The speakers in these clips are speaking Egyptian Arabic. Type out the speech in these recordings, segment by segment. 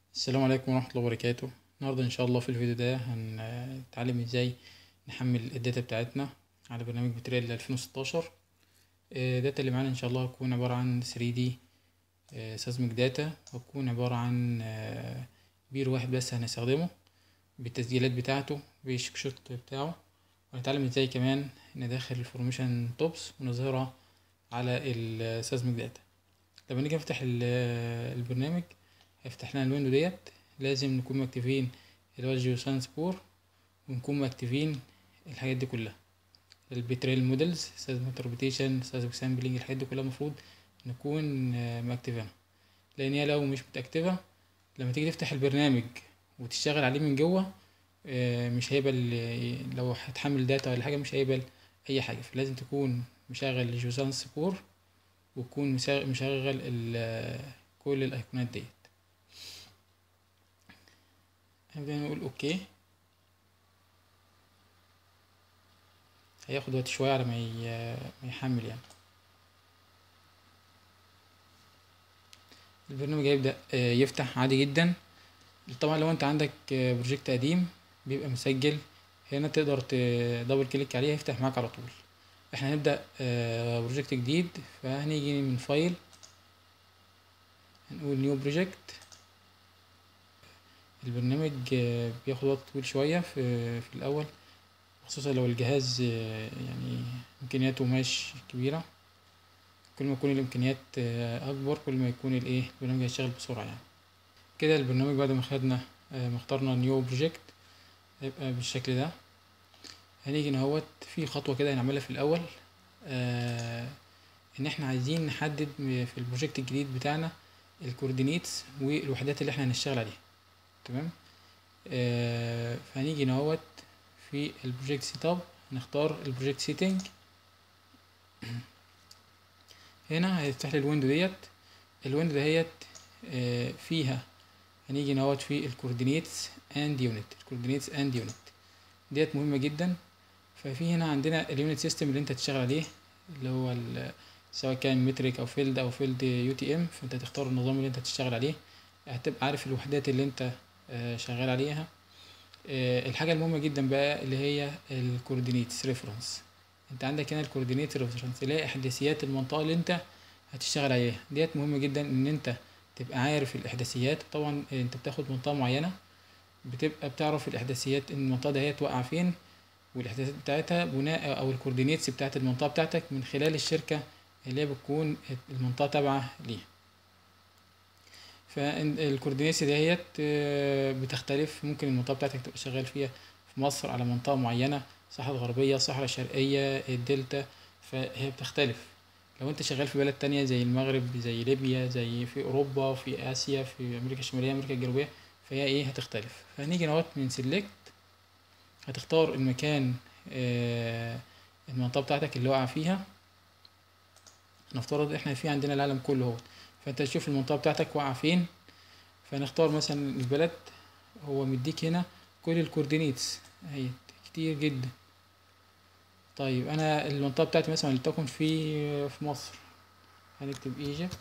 السلام عليكم ورحمة الله وبركاته النهاردة إن شاء الله في الفيديو ده هنتعلم ازاي نحمل الداتا بتاعتنا على برنامج بتريل ألفين وستاشر الداتا اللي معانا إن شاء الله هتكون عبارة عن 3D سيزميك داتا وهتكون عبارة عن آه، بير واحد بس هنستخدمه بالتسجيلات بتاعته بالشوت بتاعه وهنتعلم ازاي كمان ندخل الفورميشن توبس ونظهرها على السيزميك داتا لما نيجي نفتح ال- البرنامج هيفتح لنا الويندو ديت لازم نكون مكتفين اللي هو الجيو ساينس كور ونكون مكتفين الحاجات دي كلها البيتريل مودلز سيزم انتربريتيشن سيزم سامبلينج الحاجات دي كلها المفروض نكون آه، مكتفينها لان هي لو مش متأكتفة لما تيجي تفتح البرنامج وتشتغل عليه من جوه آه، مش هيقبل آه، لو هتحمل داتا ولا حاجة مش هيقبل أي حاجة فلازم تكون مشغل الجيو ساينس كور وتكون مسا- مشغل ال- كل الأيقونات ديت هنبدأ نقول اوكي هياخد وقت شوية على ما ي- ما يحمل يعني البرنامج هيبدأ آه، يفتح عادي جدا طبعا لو انت عندك آه، بروجكت قديم بيبقى مسجل هنا تقدر دبل كليك عليه هيفتح معاك على طول احنا هنبدأ آه، بروجكت جديد فهنيجي من فايل هنقول نيو بروجكت البرنامج آه، بياخد وقت طويل شوية في, في الأول خصوصا لو الجهاز آه، يعني إمكانياته مش كبيرة كل ما يكون الإمكانيات آه، أكبر كل ما يكون الإيه البرنامج هيشتغل بسرعة يعني كده البرنامج بعد ما خدنا آه، ما اخترنا نيو بروجكت هيبقى بالشكل ده هنيجي نهوت في خطوة كده هنعملها في الأول آه إن إحنا عايزين نحدد م- في البروجكت الجديد بتاعنا الكوردينيتس والوحدات اللي إحنا هنشتغل عليها تمام آه فهنيجي نهوت في البروجكت سيت اب نختار البروجكت سيتنج هنا هيفتح لي الويندو ديت الويندو دهيت آه فيها هنيجي نهوت في الكوردينيتس اند يونت الكوردينيتس اند يونت ديت مهمة جدا ففي هنا عندنا اليونت سيستم اللي انت تشتغل عليه اللي هو ال- سواء كان متريك او فيلد او فيلد يو تي ام فانت تختار النظام اللي انت تشتغل عليه هتبقى عارف الوحدات اللي انت آه، شغال عليها آه، الحاجة المهمة جدا بقى اللي هي الكوردينيتس ريفرنس انت عندك هنا الكوردينيت ريفرنس اللي هي احداثيات المنطقة اللي انت هتشتغل عليها ديت مهمة جدا ان انت تبقى عارف الاحداثيات طبعا انت بتاخد منطقة معينة بتبقى بتعرف الاحداثيات ان المنطقة دهيت واقعة فين والاحداثيات بتاعتها بناء او الكوردينيتس بتاعت المنطقة بتاعتك من خلال الشركة اللي هي بتكون المنطقة تابعة ليها فالكوردينيتس دهيت آه، بتختلف ممكن المنطقة بتاعتك تبقى شغال فيها في مصر على منطقة معينة صحراء غربية صحراء شرقية الدلتا فهي بتختلف لو انت شغال في بلد تانية زي المغرب زي ليبيا زي في اوروبا في اسيا في امريكا الشمالية امريكا الجنوبية فهي ايه هتختلف فهنيجي نهوت من سيلكت هتختار المكان آه، المنطقة بتاعتك اللي واقع فيها نفترض احنا في عندنا العالم كله اهو فانت تشوف المنطقة بتاعتك واقعة فين فنختار مثلا البلد هو مديك هنا كل الكوردينيتس اهي كتير جدا طيب انا المنطقة بتاعتي مثلا لتكن في في مصر هنكتب ايجيبت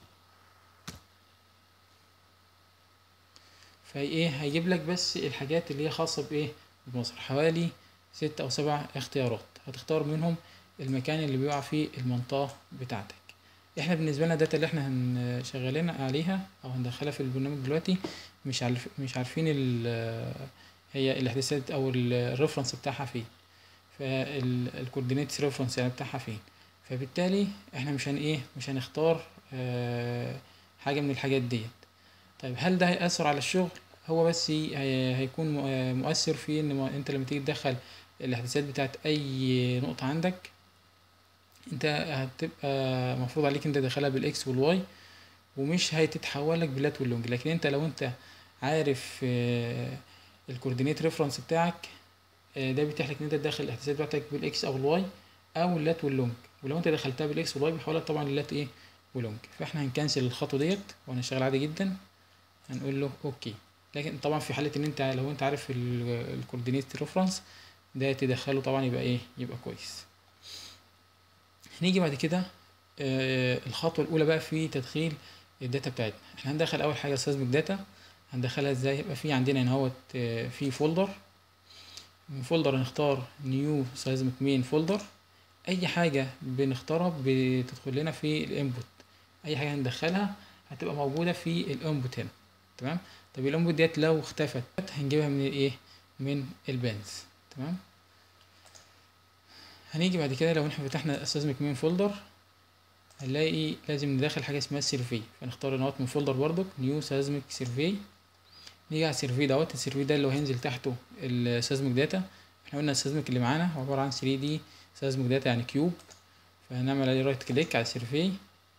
فهي ايه هيجيب لك بس الحاجات اللي هي خاصة بايه بمصر حوالي ست او سبع اختيارات هتختار منهم المكان اللي بيقع فيه المنطقة بتاعتك احنا بالنسبة لنا الداتا اللي احنا هن- شغالين عليها او هندخلها في البرنامج دلوقتي مش عارف مش عارفين ال هي الاحداثيات او الريفرنس بتاعها فين فالكوردينيتس ريفرنس يعني بتاعها فين فبالتالي احنا مش هن ايه مش هنختار آه، حاجة من الحاجات ديت طيب هل ده هيأثر على الشغل هو بس هي- هيكون مؤ- مؤثر في ان ما- انت لما تيجي تدخل الاحداثيات بتاعت اي نقطة عندك انت هتبقى مفروض عليك انت تدخلها بالاكس والواي ومش هتتحول لك باللات واللونج لكن انت لو انت عارف الكوردينيت ريفرنس بتاعك آه، ده بيتيح لك ان انت تدخل الاحداثيات بتاعتك بالاكس او الواي او اللات واللونج ولو انت دخلتها بالاكس والواي بيحولك طبعا للات ايه ولونج فاحنا هنكنسل الخطوه ديت وهنشتغل عادي جدا هنقول له اوكي لكن طبعا في حاله ان انت لو انت عارف الكوردينيت ريفرنس ده تدخله طبعا يبقى ايه يبقى كويس نيجي بعد كده آه، الخطوه الاولى بقى في تدخيل الداتا بتاعتنا احنا هندخل اول حاجه سيزميك داتا هندخلها ازاي يبقى في عندنا هنا اهوت آه، في فولدر من فولدر هنختار نيو سيزمك مين فولدر اي حاجه بنختارها بتدخل لنا في الانبوت اي حاجه هندخلها هتبقى موجوده في الانبوت هنا تمام طب الانبوت ديت لو اختفت هنجيبها من الايه من البنز تمام هنيجي بعد كده لو احنا فتحنا سيزمك مين فولدر هنلاقي لازم ندخل حاجه اسمها سيرفي فنختار نوت من فولدر برضك نيو سيزمك سيرفي نيجي على السيرفي دوت السيرفي ده اللي هو هينزل تحته السيزمك داتا احنا قلنا السيزمك اللي معانا عباره عن 3 دي سيزمك داتا يعني كيوب فهنعمل عليه رايت كليك على السيرفي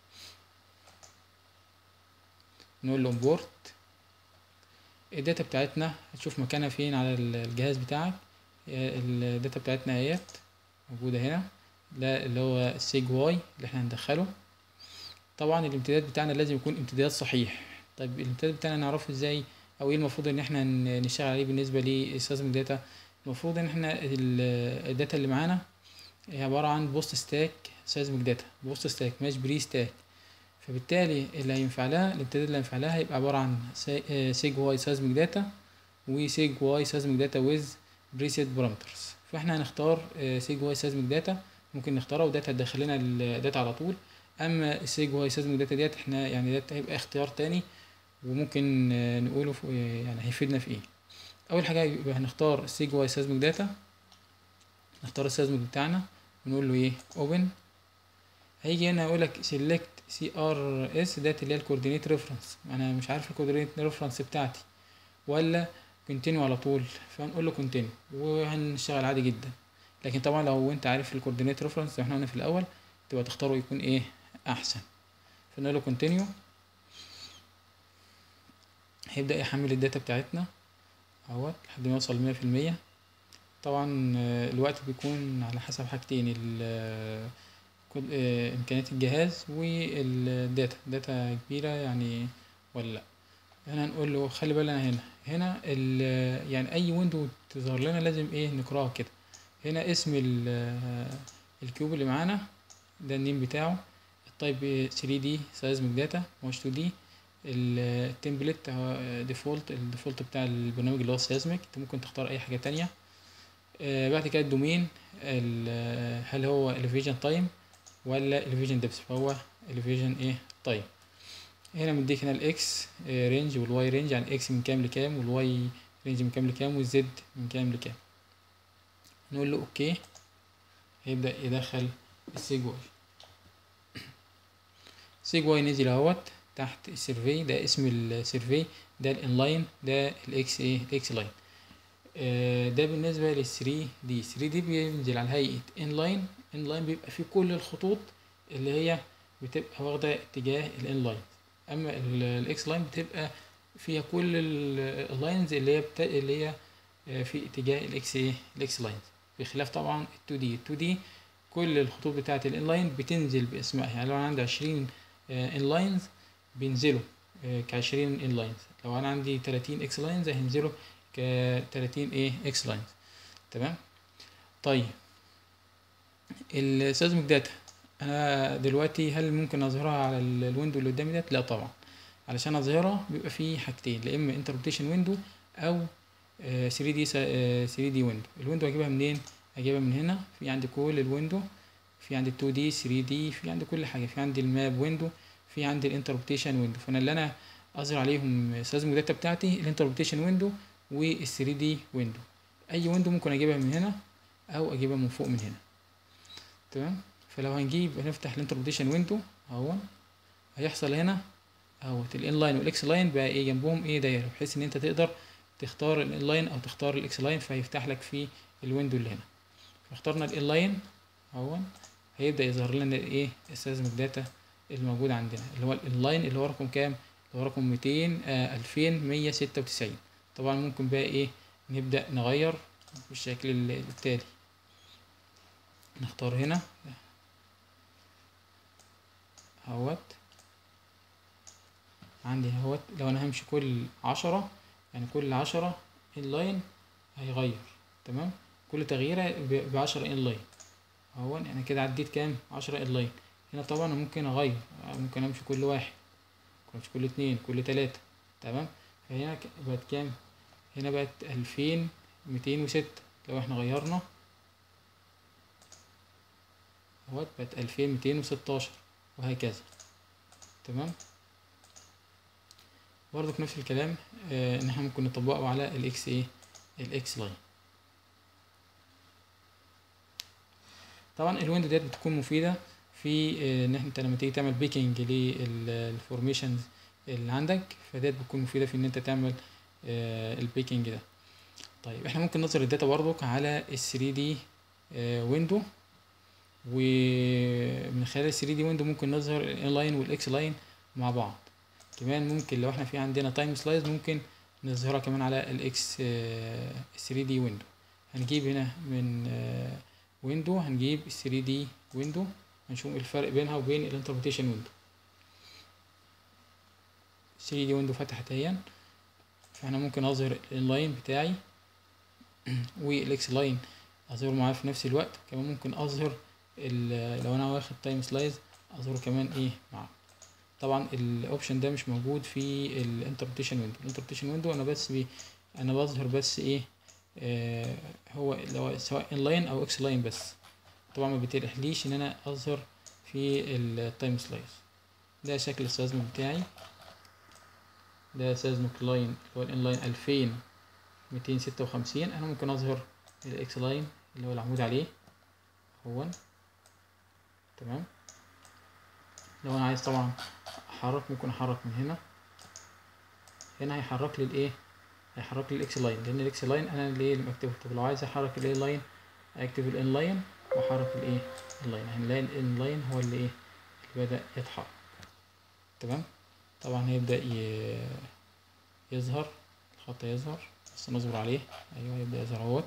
نقول له امبورت الداتا بتاعتنا هتشوف مكانها فين على الجهاز بتاعك الداتا بتاعتنا اهيت موجوده هنا ده اللي هو السيج واي اللي احنا هندخله طبعا الامتداد بتاعنا لازم يكون امتداد صحيح طيب الامتداد بتاعنا نعرفه ازاي او ايه المفروض ان احنا ن- نشتغل عليه بالنسبه للسيزمك داتا المفروض ان احنا ال- الداتا اللي معانا هي عباره عن بوست ستاك سيزمك داتا بوست ستاك مش بري ستاك فبالتالي اللي هينفع لها الامتداد اللي هينفع لها هيبقى عباره عن سيج واي سيزمك داتا وسيج واي سيزمك داتا ويز بريسيت بارامترز فاحنا هنختار سيج واي سيزمك داتا ممكن نختارها وداتا هتدخل لنا الداتا على طول اما السيج واي سيزمك داتا ديت احنا يعني ده هيبقى اختيار تاني وممكن آه، نقوله في يعني هيفيدنا في ايه اول حاجه يبقى هنختار السيج واي سيزمك داتا نختار السيزمك بتاعنا ونقول له ايه اوبن هيجي هنا يقول لك سيلكت سي ار اس ديت اللي هي الكوردينيت ريفرنس انا مش عارف الكوردينيت ريفرنس بتاعتي ولا كونتينيو على طول فهنقول له كونتينيو وهنشتغل عادي جدا لكن طبعا لو انت عارف الكوردينيت ريفرنس زي ما احنا قلنا في الاول تبقى تختاره يكون ايه احسن فنقول له كونتينيو هيبدأ يحمل الداتا بتاعتنا اهوت لحد ما يوصل مية في المية طبعا آه، الوقت بيكون على حسب حاجتين ال آه، كل- آه، إمكانيات الجهاز والداتا داتا كبيرة يعني ولا لأ هنا نقول له خلي بالنا هنا هنا ال يعني أي ويندو تظهر لنا لازم إيه نقراها كده هنا اسم ال آه، الكيوب اللي معانا ده النيم بتاعه التايب 3 دي سيزمك داتا مش 2 دي التمبلت ديفولت الديفولت بتاع البرنامج اللي هو سيزمك انت ممكن تختار اي حاجه تانية آه، بعد كده الدومين ال- هل هو elevation تايم ولا elevation depth فهو elevation ايه تايم هنا مديك هنا الاكس رينج والواي رينج يعني الاكس من كام لكام والواي رينج من كام لكام والزد من كام لكام نقول له اوكي هيبدأ يدخل السيجواي سيجواي نزل اهوت تحت السيرفي ده اسم السيرفي ده الانلاين ده الاكس ايه الاكس لاين آه، ده بالنسبه لل 3 دي 3 دي بينزل على هيئه انلاين انلاين بيبقى فيه كل الخطوط اللي هي بتبقى واخده اتجاه الانلاين اما الاكس لاين بتبقى فيها كل اللاينز اللي هي بتا... اللي هي آه، في اتجاه الاكس ايه الاكس لاين بخلاف طبعا ال 2 دي ال 2 دي كل الخطوط بتاعه الانلاين بتنزل باسمائها يعني لو انا عندي 20 انلاينز بينزلوا ك 20 انلاينز لو انا عندي 30 اكس لاينز هينزلوا ك 30 ايه اكس لاينز تمام طيب السيزمك داتا انا دلوقتي هل ممكن اظهرها على ال- الويندو اللي قدامي ده لا طبعا علشان اظهرها بيبقى في حاجتين لا اما انتربريتيشن ويندو او 3 دي 3 دي ويندو الويندو هجيبها منين هجيبها من هنا في عندي كل الويندو في عندي 2 دي 3 دي في عندي كل حاجه في عندي الماب ويندو في عندي الانتربريتيشن ويندو فانا اللي انا اظهر عليهم سيزمك داتا بتاعتي الانتربريتيشن ويندو وال 3 دي ويندو اي ويندو ممكن اجيبها من هنا او اجيبها من فوق من هنا تمام فلو هنجيب هنفتح الانتربريتيشن ويندو اهو هيحصل هنا اهوت الانلاين والاكس لاين بقى ايه جنبهم ايه دايره بحيث ان انت تقدر تختار الانلاين او تختار الاكس لاين فهيفتح لك في الويندو اللي هنا فاخترنا الانلاين اهو هيبدا يظهر لنا ايه السيزمك داتا الموجود عندنا اللي هو الانلاين اللي هو رقم كام اللي هو رقم 200 آه 2196 طبعا ممكن بقى ايه نبدا نغير بالشكل ال- التالي نختار هنا اهوت عندي اهوت لو انا همشي كل عشرة يعني كل عشرة انلاين هيغير تمام كل تغييرة ب- بعشرة انلاين اهو انا كده عديت كام عشرة انلاين هنا طبعا أنا ممكن اغير ممكن امشي كل واحد ممكن امشي كل اتنين كل تلاتة تمام فهنا ك- بقت كام هنا بقت ألفين ميتين وستة لو احنا غيرنا اهوت بقت ألفين ميتين وستاشر وهكذا تمام برضك نفس الكلام آه ان احنا ممكن نطبقه على الاكس ايه الاكس لاين طبعا الويندو ديت بتكون مفيدة في آه، ان انت لما تيجي تعمل بيكنج للفورميشنز اللي عندك فديت بتكون مفيدة في ان انت تعمل آه، البيكنج ده طيب احنا ممكن نظهر الداتا برضك على ال 3 دي ويندو ومن خلال ال 3 دي ويندو ممكن نظهر الانلاين والاكس لاين مع بعض كمان ممكن لو احنا في عندنا تايم سلايز ممكن نظهرها كمان على الاكس 3 دي ويندو هنجيب هنا من ويندو هنجيب 3 دي ويندو هنشوف الفرق بينها وبين الانتربريتيشن ويندو 3 دي ويندو فتحت اهي فاحنا ممكن اظهر اللاين بتاعي والاكس لاين اظهره معاه في نفس الوقت كمان ممكن اظهر ال- لو انا واخد تايم سلايز اظهره كمان ايه معاه طبعا الاوبشن ده مش موجود في الانتربريتيشن ويندو الانتربريتيشن ويندو انا بس بي انا بظهر بس ايه آه هو لو سواء انلاين او اكس لاين بس طبعا ما بيتيحليش ان انا اظهر في التايم سلايز ده شكل السيزم بتاعي ده سيزمك لاين اللي هو الانلاين الفين ميتين ستة وخمسين انا ممكن اظهر الاكس لاين اللي هو العمود عليه هو تمام لو انا عايز طبعا احرك ممكن احرك من هنا هنا هيحرك لي الايه هيحرك لي الاكس لاين لان الاكس لاين انا اللي اللي مكتوبه طب لو عايز احرك الايه لاين اكتب الان لاين واحرك الايه اللاين هنلاقي الان لاين هو اللي ايه اللي بدا يتحرك تمام طبعا هيبدا ي... يظهر الخط يظهر بس نصبر عليه ايوه يبدا يظهر اهوت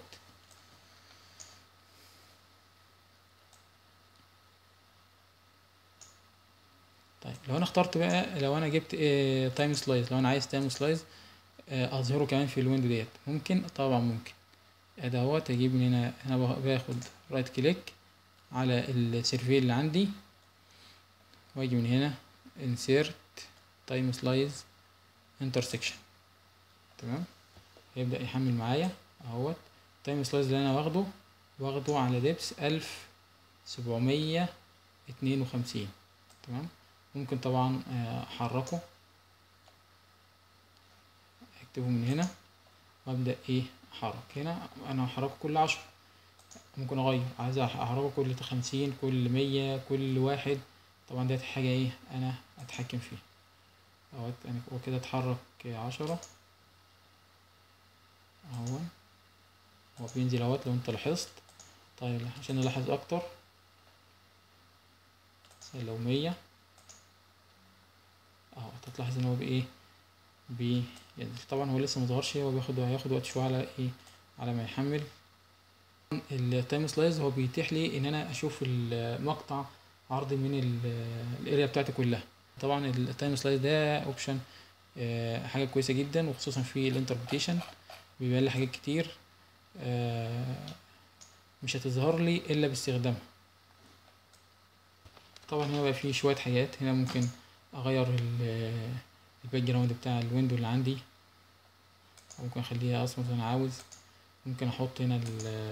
طيب لو انا اخترت بقى لو انا جبت إيه تايم سلايز لو انا عايز تايم سلايز آه، اظهره كمان في الويندو ديت ممكن طبعا ممكن ادي اهوت اجيب من هنا هنا بخ- باخد رايت كليك على السيرفي اللي عندي واجي من هنا insert time slice intersection تمام هيبدأ يحمل معايا اهوت التايم سلايز اللي انا واخده واخده على دبس الف سبعمية اتنين وخمسين تمام ممكن طبعا آه، احركه اكتبه من هنا وابدأ ايه احرك هنا انا هحركه كل عشرة ممكن اغير عايز أح- احركه كل خمسين كل مية كل واحد طبعا ديت حاجة ايه انا اتحكم فيها اهوت انا هو كده اتحرك عشرة اهو هو بينزل اهوت لو انت لاحظت طيب عشان نلاحظ اكتر مثلا لو مية اهو هتلاحظ ان هو بايه بينزل طبعا هو لسه مظهرش هو بياخد هياخد وقت شوية على ايه على ما يحمل التايم سلايز هو بيتيح لي ان انا اشوف المقطع عرض من ال- الاريا بتاعتي كلها طبعا التايم سلايز ده اوبشن حاجه كويسه جدا وخصوصا في الانتربريتيشن بيبان لي حاجات كتير آه، مش هتظهر لي الا باستخدامها طبعا هنا بقى في شويه حاجات هنا ممكن اغير ال- الباك جراوند بتاع الويندو اللي عندي أو ممكن اخليها اصمت زي ما انا عاوز ممكن احط هنا ال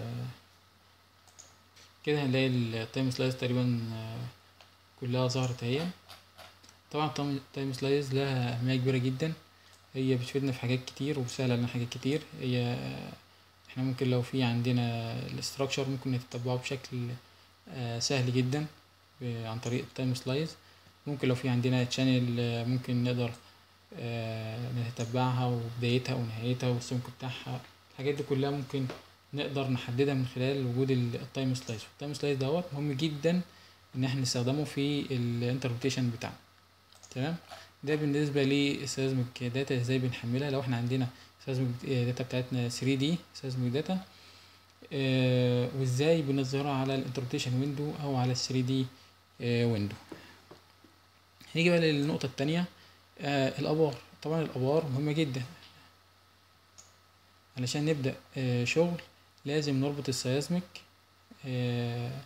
كده هنلاقي التايم سلايز تقريبا آه، كلها ظهرت اهي طبعا التايم سلايز لها اهميه كبيره جدا هي بتفيدنا في حاجات كتير وبتسهل علينا حاجات كتير هي آه، احنا ممكن لو في عندنا الاستراكشر ممكن نتتبعه بشكل آه، سهل جدا ب- عن طريق التايم سلايز ممكن لو في عندنا تشانل ممكن نقدر آه، نتتبعها وبدايتها ونهايتها والسمك بتاعها الحاجات دي كلها ممكن نقدر نحددها من خلال وجود ال- التايم سلايز التايم سلايز دوت مهم جدا ان احنا نستخدمه في الانتربريتيشن بتاعنا تمام ده بالنسبه للسيزمك داتا ازاي بنحملها لو احنا عندنا سيزمك داتا بتاعتنا 3 دي سيزمك داتا آه وازاي بنظهرها على الانتربريتيشن ويندو او على ال 3 دي ويندو هنيجي بقى للنقطه التانية آه الابار طبعا الابار مهمه جدا علشان نبدا آه شغل لازم نربط السيزمك آه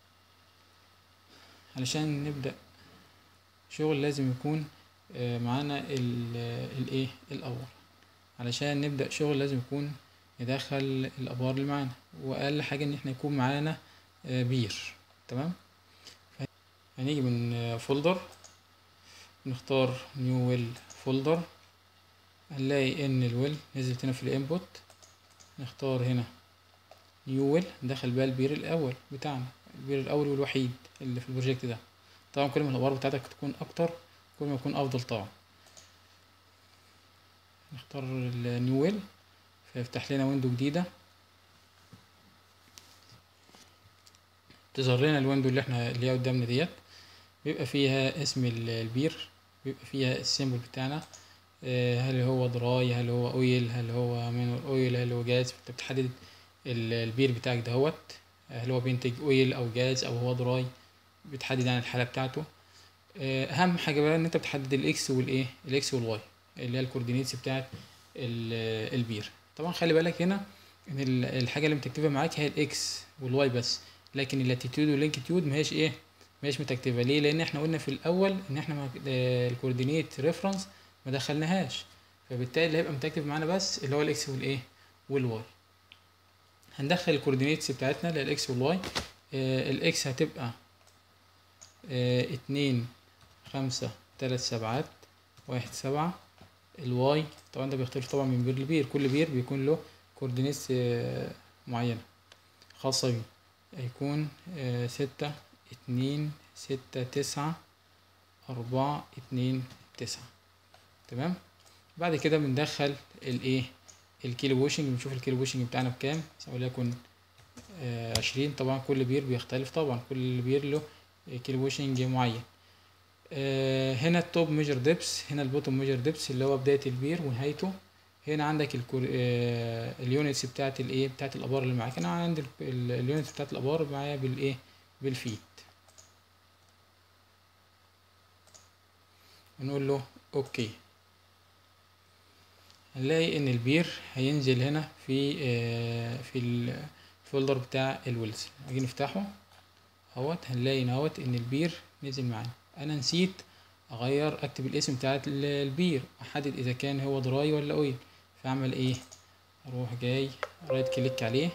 علشان نبدا شغل لازم يكون آه، معانا ال- الايه الاور علشان نبدأ شغل لازم يكون ندخل الابار اللي معانا واقل حاجة ان احنا يكون معانا آه، بير تمام هنيجي من فولدر نختار نيو ويل فولدر هنلاقي ان الويل نزلت هنا في الانبوت نختار هنا نيو ويل ندخل بقى البير الاول بتاعنا البير الاول والوحيد اللي في البروجكت ده طبعا كل ما الابار بتاعتك تكون اكتر كل ما يكون افضل طبعا نختار النيو ويل فيفتح لنا ويندو جديدة تظهر لنا الويندو اللي احنا اللي هي قدامنا ديت بيبقى فيها اسم ال- البير بيبقى فيها السيمبل بتاعنا آه، هل هو دراي هل هو اويل هل هو مانوال اويل هل هو جاز انت بتحدد ال- البير بتاعك دهوت هل هو بينتج اويل او جاز او هو دراي بتحدد يعني الحالة بتاعته آه، اهم حاجة بقى ان انت بتحدد الاكس والايه الاكس والواي اللي هي الكوردينيتس بتاعت ال- البير طبعا خلي بالك هنا ان ال- الحاجة اللي متكتبة معاك هي الاكس والواي بس لكن اللاتيتيود واللونجيتيود ماهيش ايه ماهيش متكتبة ليه لان احنا قلنا في الاول ان احنا ما- آه، الكوردينيت ريفرنس ما دخلناهاش فبالتالي اللي هيبقى متكتب معانا بس اللي هو الاكس والايه والواي هندخل الكوردينيتس بتاعتنا اللي هي الاكس والواي آه، الاكس هتبقى آه، اتنين خمسة تلات سبعات واحد سبعة الواي طبعا ده بيختلف طبعا من بير لبير كل بير بيكون له كوردينيتس آه، معينة خاصة بيه هيكون آه، ستة اتنين ستة تسعة أربعة اتنين تسعة تمام بعد كده بندخل الايه الكيلو ووشنج بنشوف الكيلو ووشنج بتاعنا بكام وليكن آه، عشرين طبعا كل بير بيختلف طبعا كل بير له كيلو ووشنج معين آه، هنا التوب ميجر ديبس هنا البوتوم ميجر ديبس اللي هو بداية البير ونهايته هنا عندك الكور... آه، اليونتس بتاعت الايه بتاعت الابار اللي معاك انا عندي ال- ال- اليونتس بتاعت الابار معايا بالايه بالفيت نقول له اوكي هنلاقي ان البير هينزل هنا في آه، في الفولدر بتاع الويلز نيجي نفتحه اهوت هنلاقي إن اهوت ان البير نزل معانا انا نسيت اغير اكتب الاسم بتاع ال- البير احدد اذا كان هو دراي ولا اويل فاعمل ايه اروح جاي رايت كليك عليه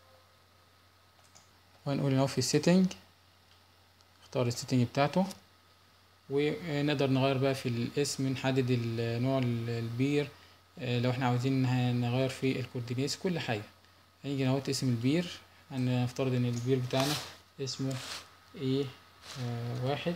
ونقول ان هو في السيتنج اختار السيتنج بتاعته ونقدر نغير بقى في الاسم نحدد ال- نوع ال- البير آه، لو احنا عاوزين ه- نغير في الكوردينيتس كل حاجة هنيجي نحط اسم البير هنفترض ان البير بتاعنا اسمه ايه آه واحد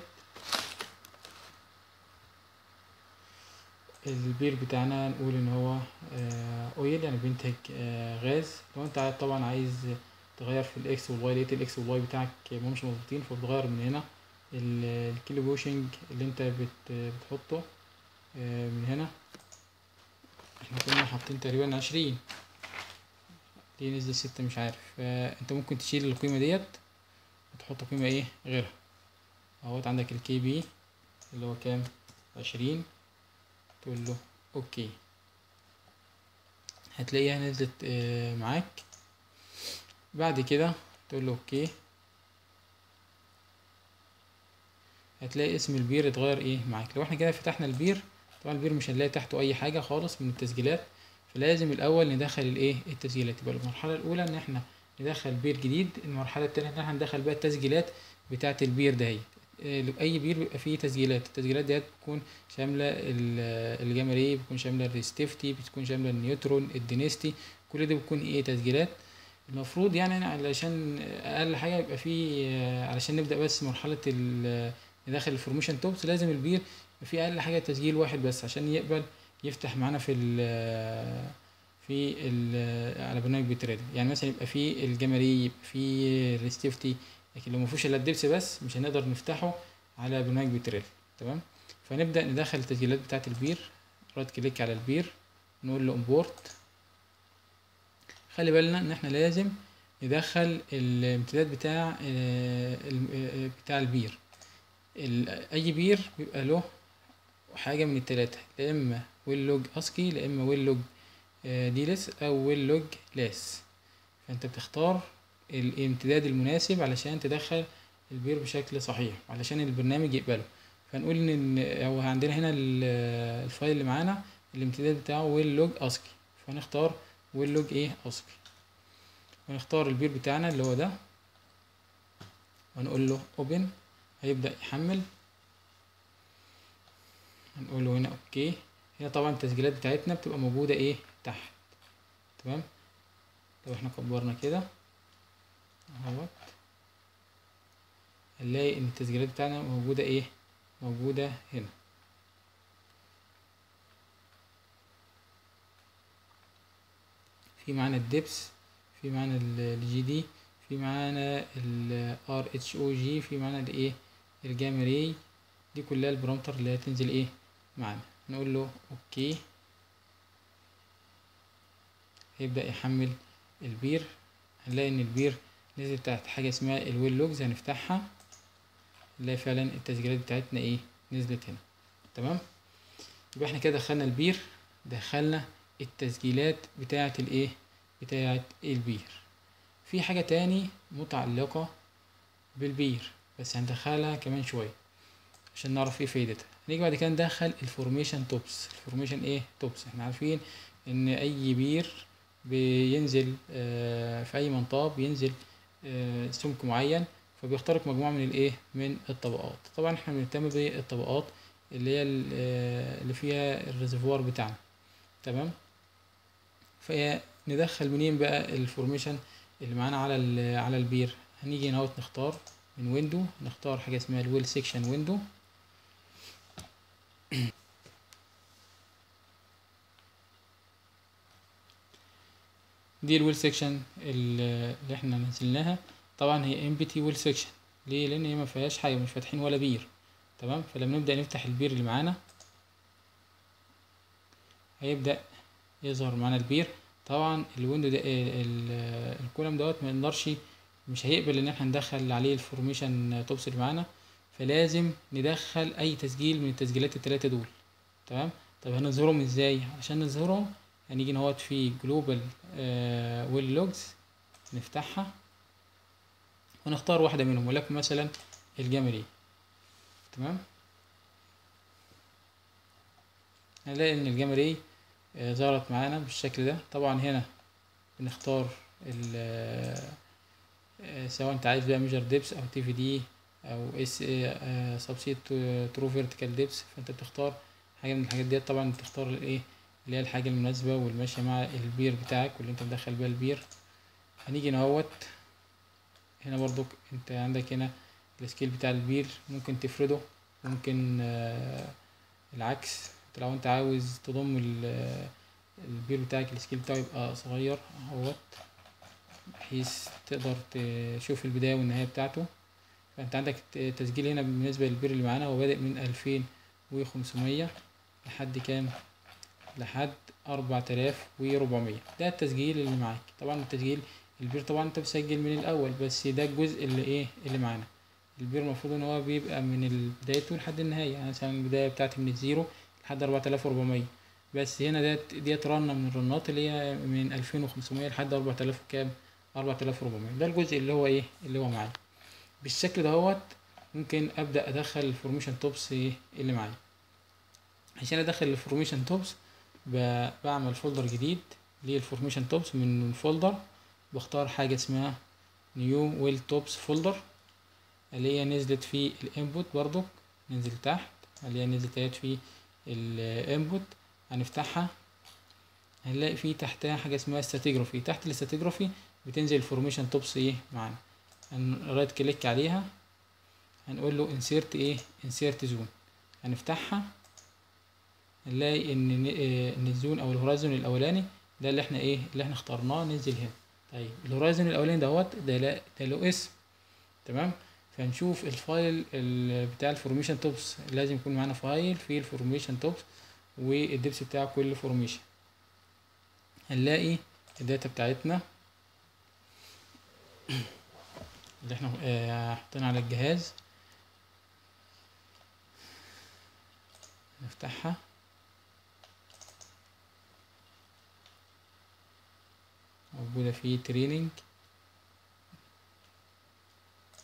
البير بتاعنا نقول ان هو آه اويل يعني بينتج آه غاز لو انت عايز- طبعا عايز تغير في الاكس والواي لقيت الاكس والواي بتاعك مش مظبوطين فبتغير من هنا ال- الكيلو بوشنج اللي انت بت بتحطه آه من هنا احنا كنا حاطين تقريبا عشرين ليه نزل ستة مش عارف فانت ممكن تشيل القيمة ديت وتحط قيمة ايه غيرها اهوت عندك الكي بي اللي هو كام عشرين تقول له اوكي هتلاقيها نزلت آه، معاك بعد كده تقول له اوكي هتلاقي اسم البير اتغير ايه معاك لو احنا كده فتحنا البير طبعا البير مش هنلاقي تحته اي حاجه خالص من التسجيلات فلازم الاول ندخل الايه التسجيلات يبقى المرحله الاولى ان احنا ندخل بير جديد المرحله التانية ان احنا ندخل بقى التسجيلات بتاعه البير ده هي اي بير بيبقى فيه تسجيلات التسجيلات ديت بتكون شامله ال- الجماريه بتكون شامله الريستيفتي بتكون شامله النيوترون الدينستي كل دي بتكون ايه تسجيلات المفروض يعني أنا علشان اقل حاجه يبقى فيه آه، علشان نبدا بس مرحله ال- ندخل الفورميشن توبس لازم البير يبقى فيه اقل حاجه تسجيل واحد بس عشان يقبل يفتح معانا في ال في ال على برنامج بتريل يعني مثلا يبقى فيه الجماريه يبقى فيه الريستيفتي لكن لو مفيهوش الا الدبس بس مش هنقدر نفتحه على برنامج بتريل تمام فنبدا ندخل التسجيلات بتاعه البير رايت كليك على البير نقول له امبورت خلي بالنا ان احنا لازم ندخل الامتداد بتاع آه، الم- آه، بتاع البير ال- اي بير بيبقى له حاجه من التلاته لا اما ويل لوج اسكي لا اما ويل لوج ديلس او ويل لوج لاس فانت بتختار الامتداد المناسب علشان تدخل البير بشكل صحيح علشان البرنامج يقبله فنقول ان هو عندنا هنا ال- الفايل اللي معانا الامتداد بتاعه ويل لوج اسكي فهنختار ويل لوج ايه اسكي ونختار البير بتاعنا اللي هو ده ونقول له اوبن هيبدأ يحمل هنقول له هنا اوكي هنا طبعا التسجيلات بتاعتنا بتبقى موجودة ايه تحت تمام لو احنا كبرنا كده اهوت هنلاقي ان التسجيلات بتاعنا موجودة ايه موجودة هنا في معانا الدبس في معانا الجي دي في معانا ال ار اتش او جي في معانا الايه الجاما راي دي كلها البرامتر اللي هتنزل ايه معانا نقول له اوكي هيبدأ يحمل البير هنلاقي ان البير نزل تحت حاجة اسمها الويل لوجز هنفتحها نلاقي فعلا التسجيلات بتاعتنا ايه نزلت هنا تمام يبقى احنا كده دخلنا البير دخلنا التسجيلات بتاعة الايه بتاعة البير في حاجة تاني متعلقة بالبير بس هندخلها كمان شوية عشان نعرف ايه فايدتها نيجي بعد كده ندخل الفورميشن توبس الفورميشن ايه توبس احنا عارفين ان اي بير بينزل آه في اي منطقة بينزل آه سمك معين فبيخترق مجموعة من الايه من الطبقات طبعا احنا بنهتم بالطبقات اللي هي اللي فيها الريزرفوار بتاعنا تمام فندخل منين بقى الفورميشن اللي معانا على على البير هنيجي هنا نختار من ويندو نختار حاجه اسمها الويل سيكشن ويندو دي الويل سيكشن اللي احنا نزلناها طبعا هي ام بي تي ويل سيكشن ليه لان هي ما فيهاش حاجه مش فاتحين ولا بير تمام فلما نبدا نفتح البير اللي معانا هيبدا يظهر معانا البير طبعا الويندو ده الكولم دوت ما نقدرش مش هيقبل ان احنا ندخل عليه الفورميشن توبس اللي معانا فلازم ندخل اي تسجيل من التسجيلات التلاتة دول تمام طب هنظهرهم ازاي عشان نظهرهم هنيجي نهوت في جلوبال ويل لوجز نفتحها ونختار واحدة منهم ولكن مثلا الجمري تمام هنلاقي ان الجمري ظهرت معانا بالشكل ده طبعا هنا بنختار سواء انت عايز بقى ميجر ديبس او تي في دي او اس سبسيت ترو فيرتيكال ديبس فانت بتختار حاجه من الحاجات ديت طبعا بتختار الايه اللي هي الحاجه المناسبه والماشيه مع البير بتاعك واللي انت مدخل بيها البير هنيجي نهوت هنا برضو انت عندك هنا السكيل بتاع البير ممكن تفرده ممكن آه العكس لو انت عاوز تضم البير بتاعك السكيل بتاعه يبقى صغير اهوت بحيث تقدر تشوف البداية والنهاية بتاعته فانت عندك تسجيل هنا بالنسبة للبير اللي معانا هو بادئ من ألفين وخمسمية لحد كام لحد أربعة آلاف وربعمية ده التسجيل اللي معاك طبعا التسجيل البير طبعا انت بتسجل من الأول بس ده الجزء اللي ايه اللي معانا البير المفروض ان هو بيبقى من بدايته لحد النهاية يعني مثلا البداية بتاعتي من الزيرو لحد أربعة آلاف وربعمية بس هنا ديت ديت رنة من الرنات اللي هي من ألفين وخمسمية لحد أربعة آلاف وكام أربعة آلاف وربعمية ده الجزء اللي هو ايه اللي هو معايا بالشكل دهوت ممكن أبدأ أدخل الفورميشن توبس ايه اللي معايا عشان أدخل الفورميشن توبس بعمل فولدر جديد للفورميشن توبس من الفولدر بختار حاجة اسمها نيو ويل توبس فولدر اللي هي نزلت في الانبوت برضو ننزل تحت اللي هي نزلت اهيت في الانبوت هنفتحها هنلاقي في تحتها حاجة اسمها استاتيجرافي تحت الاستاتيجرافي بتنزل الفورميشن توبس ايه معانا رايت كليك عليها هنقول له انسيرت ايه انسيرت زون هنفتحها هنلاقي ان ان الزون او الهورايزون الاولاني ده اللي احنا ايه اللي احنا اخترناه ننزل هنا طيب الهورايزون الاولاني دوت ده لا ده له اسم تمام فنشوف الفايل بتاع الفورميشن توبس لازم يكون معانا فايل فيه الفورميشن توبس والدبس بتاع كل فورميشن هنلاقي الداتا بتاعتنا اللي احنا حاطينها على الجهاز نفتحها موجودة في تريننج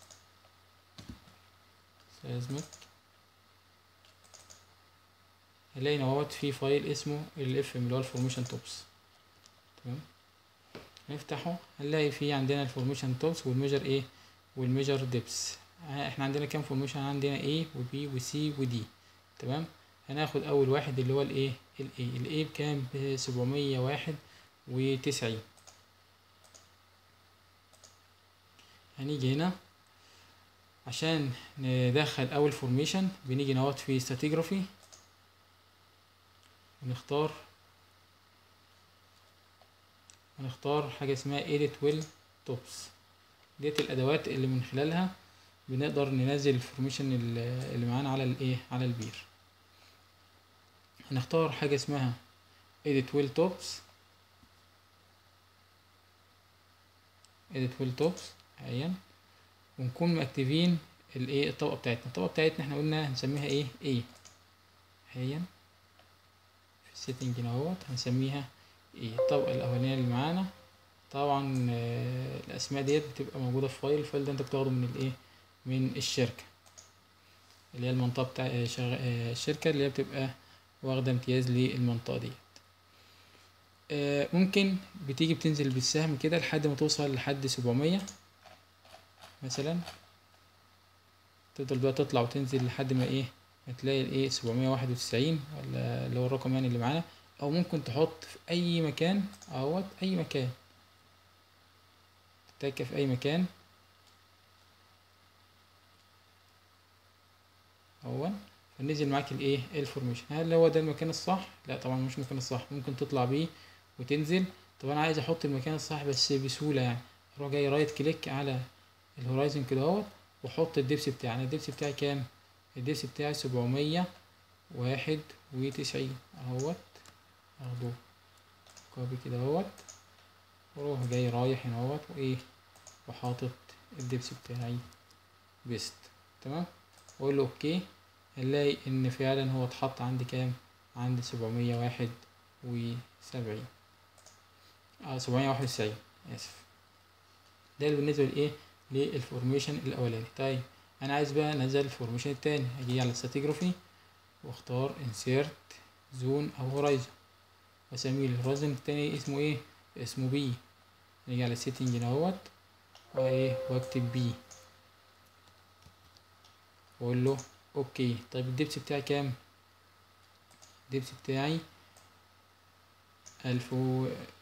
سيزمك هنلاقي هنا اهوت في فايل اسمه الاف ام اللي هو الفورميشن توبس تمام نفتحه هنلاقي فيه عندنا الفورميشن توبس والميجر ايه والميجر ديبس احنا عندنا كام فورميشن عندنا A و B و C و D تمام هناخد اول واحد اللي هو الايه الاي الاي بكام بسبعمية واحد وتسعين هنيجي هنا عشان ندخل اول فورميشن بنيجي نقعد في ستاتيجرافي ونختار ونختار حاجة اسمها edit will tops ديت الادوات اللي من خلالها بنقدر ننزل الفورميشن اللي معانا على الايه على البير هنختار حاجة اسمها edit will tops edit will tops اهيا ونكون مأكتفين الايه الطبقة بتاعتنا الطبقة بتاعتنا احنا قلنا هنسميها ايه ايه اهيا في السيتنج هنا اهوت هنسميها ايه الطبقة الأولانية اللي معانا طبعا آه الأسماء ديت بتبقى موجودة في فايل الفايل ده انت بتاخده من الايه من الشركة اللي هي المنطقة بتاع الشركة اللي هي بتبقى واخدة امتياز للمنطقة ديت آه ممكن بتيجي بتنزل بالسهم كده لحد ما توصل لحد سبعمية مثلا تفضل بقى تطلع وتنزل لحد ما ايه هتلاقي الايه سبعمية واحد وتسعين ولا اللي هو الرقم يعني اللي معانا او ممكن تحط في اي مكان اهوت اي مكان تتك في اي مكان اهو فنزل معاك الايه الفورميشن هل هو ده المكان الصح لا طبعا مش المكان الصح ممكن تطلع بيه وتنزل طب انا عايز احط المكان الصح بس بسهوله يعني اروح جاي رايت كليك على الهورايزن كده اهوت واحط الدبس بتاعي انا الدبس بتاعي كام الدبس بتاعي سبعمية واحد وتسعين اهوت اخده كوبي كده اهوت واروح جاي رايح هنا اهوت وايه وحاطط الدبس بتاعي بيست تمام واقول له اوكي هنلاقي ان فعلا هو اتحط عندي كام عندي سبعمية واحد وسبعين اه سبعمية واحد وتسعين اسف ده اللي بالنسبة لايه للفورميشن الاولاني طيب انا عايز بقى انزل الفورميشن التاني اجي على الستاتيجرافي واختار insert زون او هورايزون واسميه الهورايزون التاني اسمه ايه اسمه بي نيجي على السيتنج هنا اهوت وايه واكتب بي واقول له اوكي طيب الدبس بتاعي كام الدبس بتاعي الف و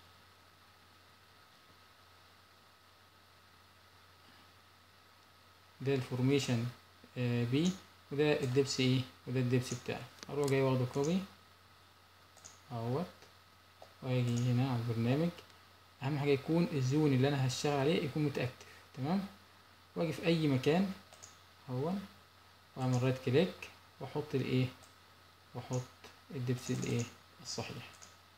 ده الفورميشن آه بي وده الدبس ايه وده الدبس بتاعي اروح جاي واخده كوبي اهوت واجي هنا على البرنامج اهم حاجه يكون الزون اللي انا هشتغل عليه يكون متاكتف تمام واجي في اي مكان اهو واعمل رايت كليك واحط الايه واحط الدبس الايه الصحيح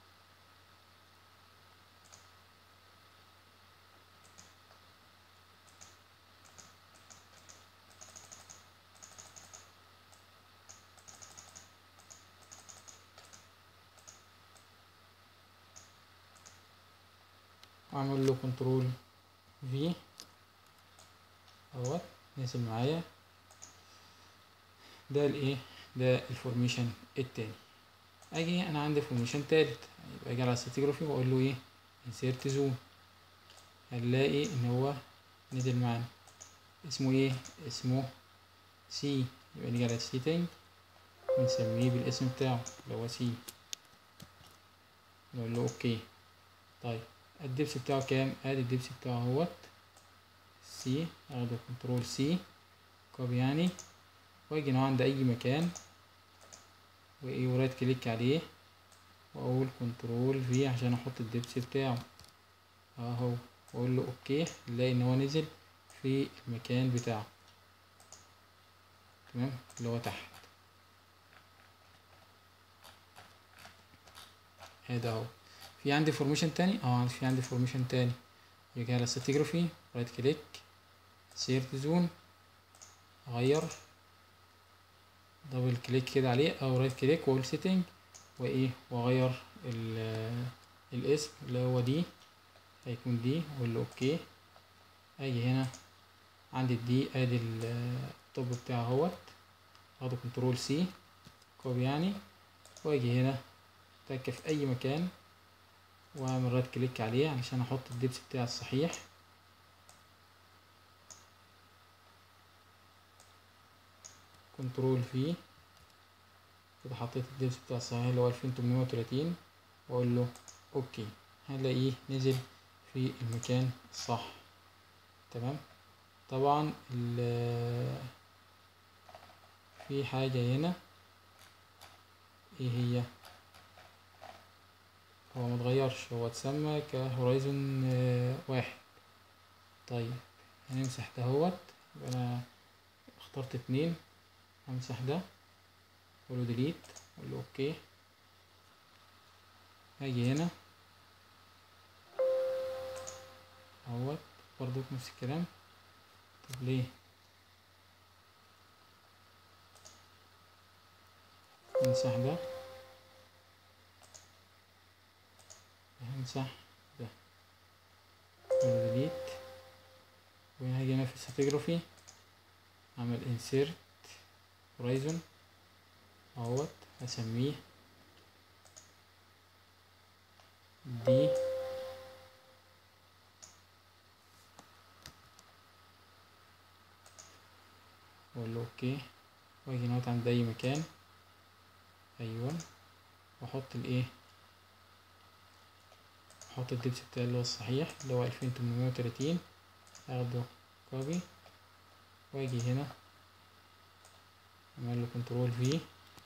واعمل له كنترول في اهوت نزل معايا ده الايه ده الفورميشن التاني اجي انا عندي فورميشن تالت يبقى اجي على الستيجرافي واقول له ايه انسيرت زون هنلاقي ان هو نزل معانا اسمه ايه اسمه سي يبقى نيجي على السيتنج ونسميه بالاسم بتاعه اللي هو سي نقول له اوكي طيب الدبس بتاعه كام ادي الدبس بتاعه اهوت سي اخده كنترول سي كوبي يعني واجي هنا عند اي مكان وايه ورايت كليك عليه واقول كنترول في عشان احط الدبس بتاعه اهو واقول له اوكي نلاقي ان هو نزل في المكان بتاعه تمام اللي هو تحت هذا اهو في عندي فورميشن تاني اه في عندي فورميشن تاني يجي على ستيجرافي رايت كليك سيرت زون اغير دبل كليك كده عليه او رايت كليك واقول سيتنج وايه واغير الاسم اللي هو دي هيكون دي واقول له اوكي اجي هنا عندي الدي ادي الطب بتاعه اهوت اخده كنترول سي كوبي يعني واجي هنا تك في اي مكان واعمل رايت كليك عليه علشان احط الدبس بتاعي الصحيح كنترول في كده حطيت الدبس بتاع الصحيح اللي هو الفين تمنمية وتلاتين واقول له اوكي هلاقيه نزل في المكان الصح تمام طبعا في حاجة هنا ايه هي هو متغيرش هو اتسمى كهورايزون واحد طيب هنمسح دهوت يبقى انا اخترت اتنين همسح ده اقوله ديليت اقوله اوكي هاجي هنا اهوت برضو نفس الكلام طب ليه نمسح ده همسح ده اقوله ديليت وهاجي هنا في الستيجرافي اعمل انسيرت هورايزون اهوت هسميه دي واقول له اوكي واجي نوت عند اي مكان ايوه واحط الايه احط الدبس بتاعي اللي هو الصحيح اللي هو الفين تمنمية وتلاتين اخده كوبي واجي هنا اعمل له كنترول في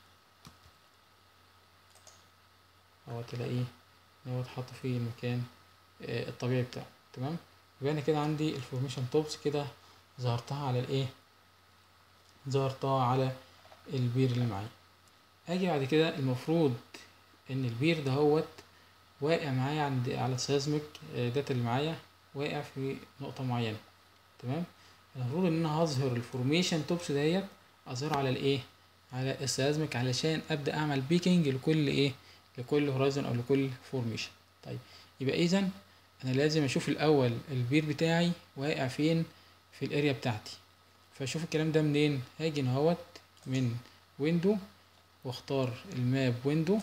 اهو تلاقيه ان هو اتحط في المكان آه الطبيعي بتاعه تمام يبقى انا كده عندي الفورميشن توبس كده ظهرتها على الايه ظهرتها على البير اللي معايا اجي بعد كده المفروض ان البير دهوت واقع معايا عند على السيزميك داتا اللي معايا واقع في نقطة معينة تمام المفروض ان انا هظهر الفورميشن توبس ديت اظهر على الايه على السيزميك علشان ابدا اعمل بيكينج لكل ايه لكل هورايزون او لكل فورميشن طيب يبقى اذا انا لازم اشوف الاول البير بتاعي واقع فين في الاريا بتاعتي فاشوف الكلام ده منين هاجي اهوت من ويندو واختار الماب ويندو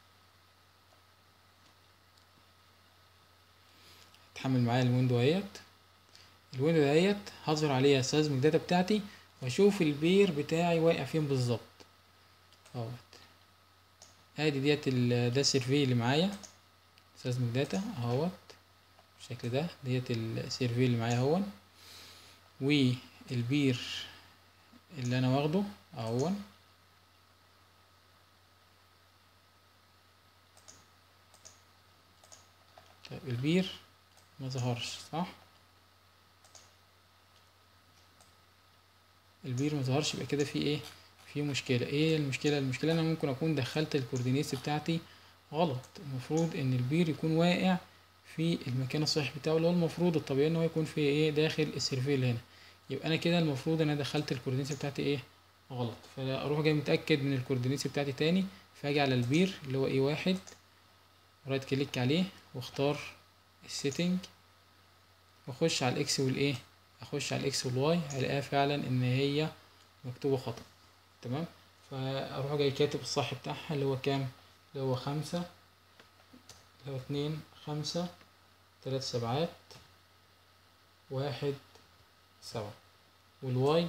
اتحمل معايا الويندو اهيت الويندو دهيت هظهر عليها السيزميك داتا بتاعتي واشوف البير بتاعي واقع فين بالظبط اهوت ادي ديت ده السيرفي اللي معايا سيزميك داتا اهوت بالشكل ده ديت السيرفي اللي معايا اهون والبير اللي انا واخده اهون طيب البير ما ظهرش صح البير ما ظهرش يبقى كده في ايه في مشكله ايه المشكله المشكله انا ممكن اكون دخلت الكوردينيتس بتاعتي غلط المفروض ان البير يكون واقع في المكان الصحيح بتاعه اللي هو المفروض الطبيعي ان هو يكون في ايه داخل السيرفي اللي هنا يبقى انا كده المفروض ان انا دخلت الكوردينيتس بتاعتي ايه غلط فاروح جاي متاكد من الكوردينيتس بتاعتي تاني فاجي على البير اللي هو ايه واحد رايت كليك عليه واختار السيتنج واخش على الاكس والايه اخش على الاكس والواي هلاقيها فعلا ان هي مكتوبه خطا تمام فاروح جاي كاتب الصح بتاعها اللي هو كام اللي هو خمسة اللي هو اتنين خمسة تلات سبعات واحد سبعة والواي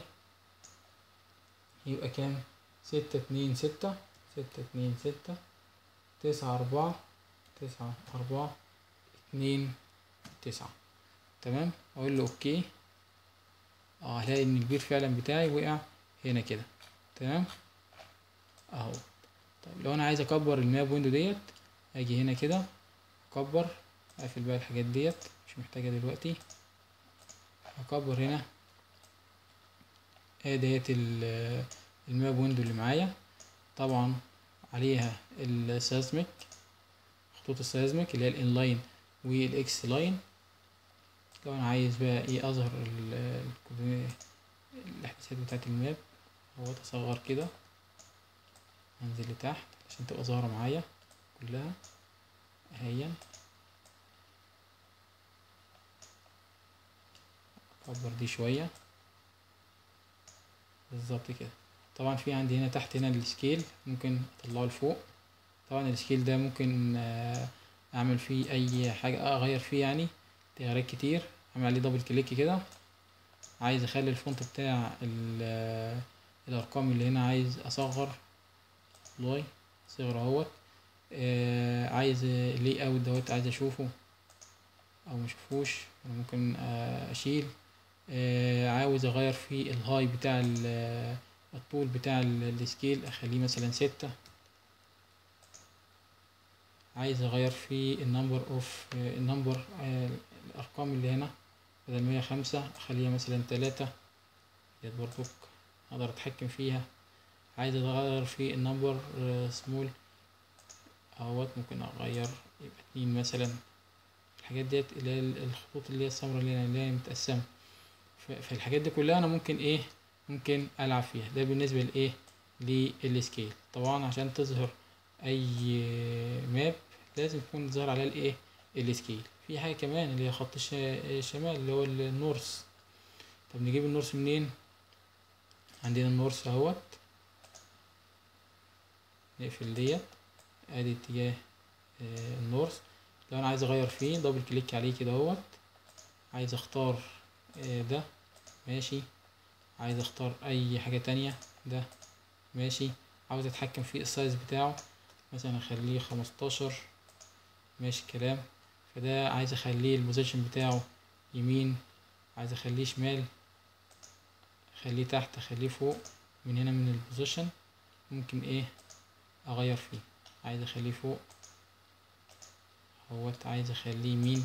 يبقى كام ستة اتنين ستة ستة اتنين ستة تسعة أربعة تسعة أربعة اتنين تسعة تمام أقول له أوكي اه هلاقي إن البير فعلا بتاعي وقع هنا كده تمام أهو طيب لو أنا عايز أكبر الماب ويندو ديت أجي هنا كده أكبر أقفل بقى الحاجات ديت مش محتاجة دلوقتي أكبر هنا ادي ديت الماب ويندو اللي معايا طبعا عليها السيزميك خطوط السيزميك اللي هي الانلاين والاكس لاين لو انا عايز بقى ايه اظهر الاحداثيات بتاعت الماب هو اصغر كده انزل لتحت عشان تبقى ظاهرة معايا كلها اهيا اكبر دي شوية بالظبط كده طبعا في عندي هنا تحت هنا السكيل ممكن اطلعه لفوق طبعا السكيل ده ممكن آه، اعمل فيه اي حاجة اغير فيه يعني تغييرات كتير اعمل عليه دبل كليك كده عايز اخلي الفونت بتاع ال- الارقام اللي هنا عايز اصغر والله صغر اهوت آه عايز اللي اوت دوت عايز اشوفه او مشوفوش أنا ممكن آه اشيل آه عاوز اغير في الهاي بتاع ال- الطول بتاع ال- السكيل اخليه مثلا ستة عايز اغير في النمبر اوف النمبر الارقام اللي هنا بدل مية خمسة اخليها مثلا تلاتة ديت برضك اقدر اتحكم فيها عايز اغير في النمبر سمول اهوت ممكن اغير يبقى اتنين مثلا الحاجات ديت اللي هي الخطوط اللي هي السمراء اللي هنا اللي هي متقسمة ف- فالحاجات دي كلها انا ممكن ايه ممكن العب فيها ده بالنسبة لايه للسكيل طبعا عشان تظهر اي ماب لازم يكون ظاهر عليها الايه السكيل في حاجة كمان اللي هي خط الش- الشمال اللي هو النورث طب نجيب النورث منين عندنا النورث اهوت نقفل ديت ادي اتجاه آه، النورث لو انا عايز اغير فيه دبل كليك عليه كده اهوت عايز اختار آه، ده ماشي عايز اختار اي حاجة تانية ده ماشي عاوز اتحكم في السايز بتاعه مثلا اخليه خمستاشر ماشي الكلام فده عايز اخليه البوزيشن بتاعه يمين عايز اخليه شمال اخليه تحت اخليه فوق من هنا من البوزيشن ممكن ايه اغير فيه عايز اخليه فوق اهوت عايز اخليه يمين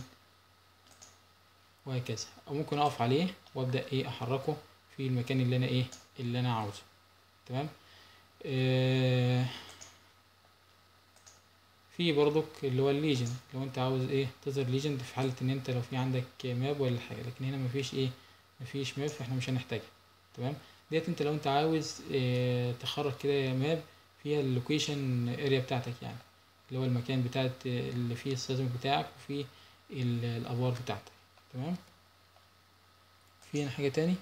وهكذا او ممكن اقف عليه وابدا ايه احركه في المكان اللي انا ايه اللي انا عاوزه تمام آه في برضك اللي هو الليجن لو انت عاوز ايه تظهر ليجند في حالة ان انت لو في عندك ماب ولا حاجة لكن هنا مفيش ايه مفيش ماب فاحنا مش هنحتاجها تمام ديت انت لو انت عاوز اه تخرج كده ماب فيها اللوكيشن اريا بتاعتك يعني اللي هو المكان بتاعت اللي فيه السيزون بتاعك وفيه ال- الابوار بتاعتك تمام في هنا حاجة تاني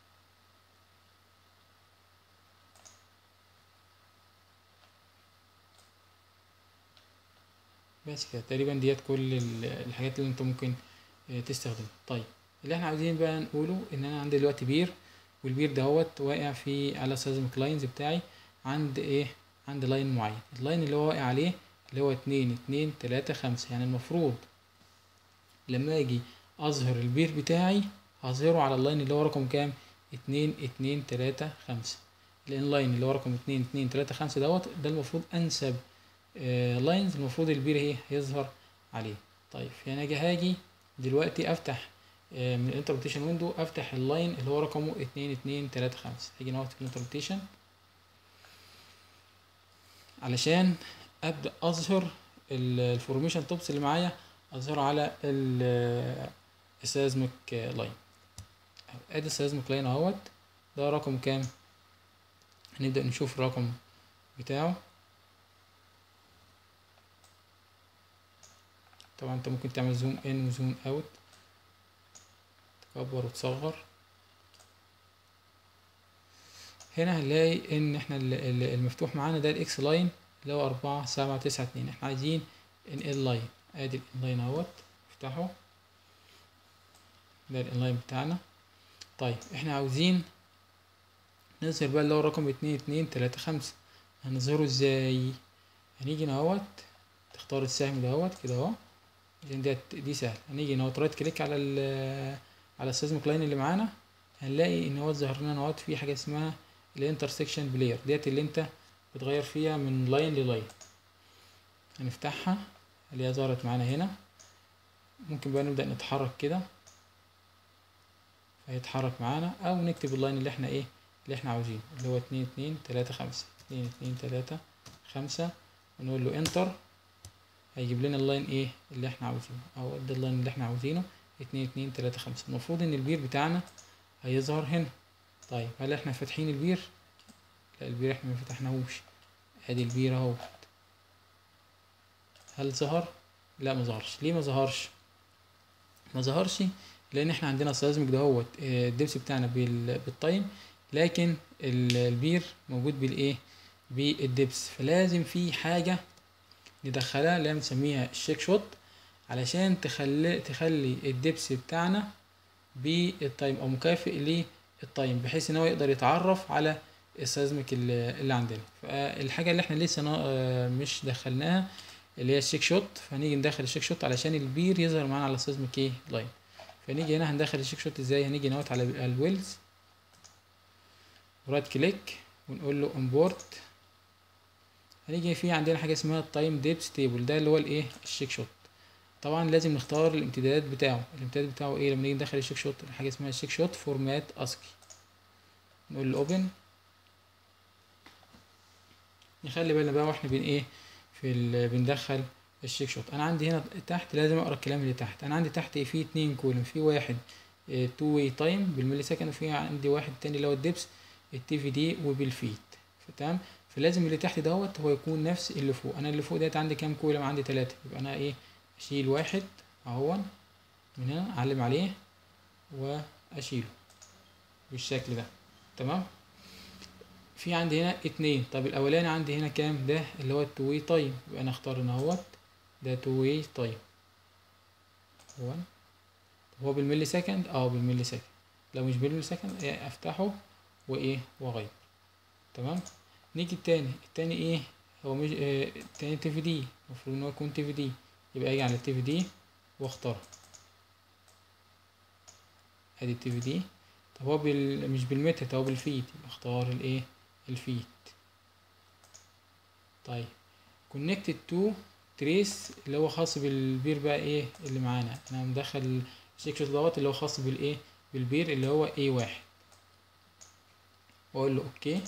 بس كده تقريبا ديت كل ال- الحاجات اللي انت ممكن آه، تستخدمها طيب اللي احنا عاوزين بقى نقوله ان انا عندي دلوقتي بير والبير دهوت واقع في على سيزمك لاينز بتاعي عند ايه عند لاين معين اللاين اللي هو واقع عليه اللي هو اتنين اتنين تلاتة خمسة يعني المفروض لما اجي اظهر البير بتاعي هظهره على اللاين اللي هو رقم كام اتنين اتنين تلاتة خمسة اللاين اللي هو رقم اتنين اتنين تلاتة خمسة دوت ده المفروض انسب لاينز المفروض البير ايه هيظهر عليه طيب يعني اجي هاجي دلوقتي افتح آه، من الانتربريتيشن ويندو افتح اللاين اللي هو رقمه اتنين اتنين تلاتة خمسة هاجي نقط في الانتربريتيشن علشان ابدا اظهر الفورميشن توبس اللي معايا اظهره على السيزمك لاين ادي السيزمك لاين اهوت ده رقم كام هنبدا نشوف الرقم بتاعه طبعا انت ممكن تعمل زوم ان وزوم اوت تكبر وتصغر هنا هنلاقي ان احنا ال- ال- المفتوح معانا ده الاكس لاين اللي هو اربعة سبعة تسعة اتنين احنا عايزين ان لاين ادي الان لاين اهوت افتحه ده الان لاين بتاعنا طيب احنا عاوزين نظهر بقى اللي هو رقم اتنين اتنين تلاتة خمسة هنظهره ازاي هنيجي هنا اهوت تختار السهم ده اهوت كده اهو عشان دي دي سهل هنيجي نوت رايت كليك على ال على السيزمك لاين اللي معانا هنلاقي ان هو ظهر لنا نوت في حاجه اسمها الانترسكشن بلاير ديت اللي انت بتغير فيها من لاين للاين هنفتحها اللي هي ظهرت معانا هنا ممكن بقى نبدا نتحرك كده فيتحرك معانا او نكتب اللاين اللي احنا ايه اللي احنا عاوزينه اللي هو اتنين اتنين تلاتة خمسة اتنين اتنين تلاتة خمسة ونقول له انتر هيجيب لنا اللاين ايه اللي احنا عاوزينه او ده اللاين اللي احنا عاوزينه اتنين اتنين تلاتة خمسة المفروض ان البير بتاعنا هيظهر هنا طيب هل احنا فاتحين البير لا البير احنا ما فتحناهوش ادي البير اهو هل ظهر لا ما ظهرش ليه ما ظهرش ما ظهرش لان احنا عندنا سيزمك دهوت آه، الدبس بتاعنا بال- بالتايم لكن ال- البير موجود بالايه بالدبس فلازم في حاجه ندخلها اللي هي بنسميها الشيك شوت علشان تخلي تخلي الدبس بتاعنا بالتايم او مكافئ للتايم بحيث ان هو يقدر يتعرف على السيزمك اللي اللي عندنا فالحاجه اللي احنا لسه نا- آه، مش دخلناها اللي هي الشيك شوت فهنيجي ندخل الشيك شوت علشان البير يظهر معانا على السيزمك ايه لاين فنيجي هنا هندخل الشيك شوت ازاي هنيجي نوت على الويلز ورايت كليك ونقول له امبورت هنيجي في عندنا حاجه اسمها التايم ديبس تيبل ده اللي هو الايه الشيك شوت طبعا لازم نختار الامتدادات بتاعه الامتداد بتاعه ايه لما نيجي ندخل الشيك شوت حاجه اسمها الشيك شوت فورمات اسكي نقول له اوبن نخلي بالنا بقى واحنا بين ايه في ال... بندخل الشيك شوت انا عندي هنا تحت لازم اقرا الكلام اللي تحت انا عندي تحت إيه؟ في اتنين كولم في واحد تو واي تايم بالملي سكند وفي عندي واحد تاني اللي هو الدبس التي في دي وبالفيت تمام فلازم اللي تحت دوت هو يكون نفس اللي فوق انا اللي فوق ديت عندي كام كولم عندي تلاتة يبقى انا ايه اشيل واحد اهو من هنا اعلم عليه واشيله بالشكل ده تمام في عندي هنا اتنين طب الاولاني عندي هنا كام ده اللي هو التو واي تايم يبقى انا اختار هنا اهوت ده تو واي تايم هو طب هو بالملي سكند اه بالملي سكند لو مش بالملي سكند إيه، افتحه وايه واغير تمام نيجي التاني التاني ايه هو مش آه التاني تي في دي المفروض ان هو يكون تي في دي يبقى اجي على التي في دي واختار ادي التي في دي طب هو بال... مش بالمتر طب هو بالفيت يبقى اختار الايه الفيت طيب connected to trace اللي هو خاص بالبير بقى ايه اللي معانا انا مدخل الشيك دوت اللي هو خاص بالايه بالبير اللي هو ايه واحد واقول له اوكي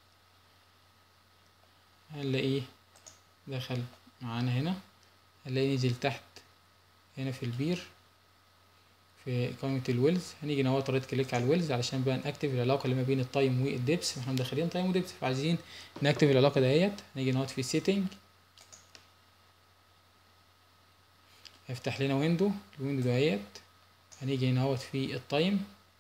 هنلاقيه دخل معانا هنا هنلاقيه نزل تحت هنا في البير في قائمة الويلز هنيجي نهوت رايت كليك على الويلز علشان بقى نأكتف العلاقة اللي ما بين التايم والدبس احنا مدخلين تايم ودبس فعايزين نأكتف العلاقة دهيت هنيجي نهوت في سيتنج هيفتح لنا ويندو الويندو دهيت هنيجي هنا اهوت في التايم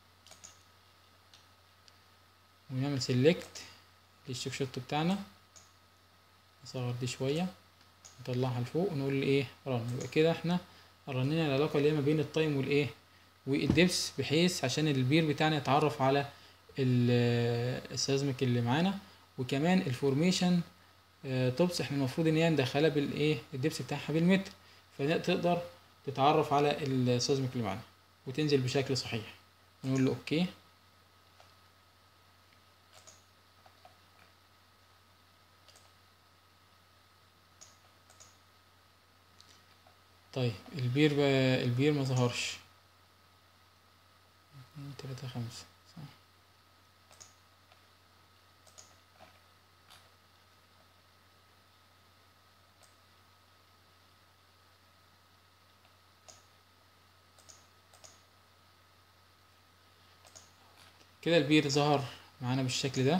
ونعمل سيلكت للشيك شوت بتاعنا نصغر دي شوية نطلعها لفوق ونقول ايه رن يبقى كده احنا رنينا العلاقة اللي هي ما بين التايم والايه والدبس بحيث عشان البير بتاعنا يتعرف على السيزمك اللي معانا وكمان الفورميشن توبس احنا المفروض ان هي ندخلها بالايه الدبس بتاعها بالمتر فتقدر تتعرف على السيزمك اللي معانا وتنزل بشكل صحيح نقول له اوكي طيب البير بقى البير ما ظهرش اتنين تلاتة خمسة صح كده البير ظهر معانا بالشكل ده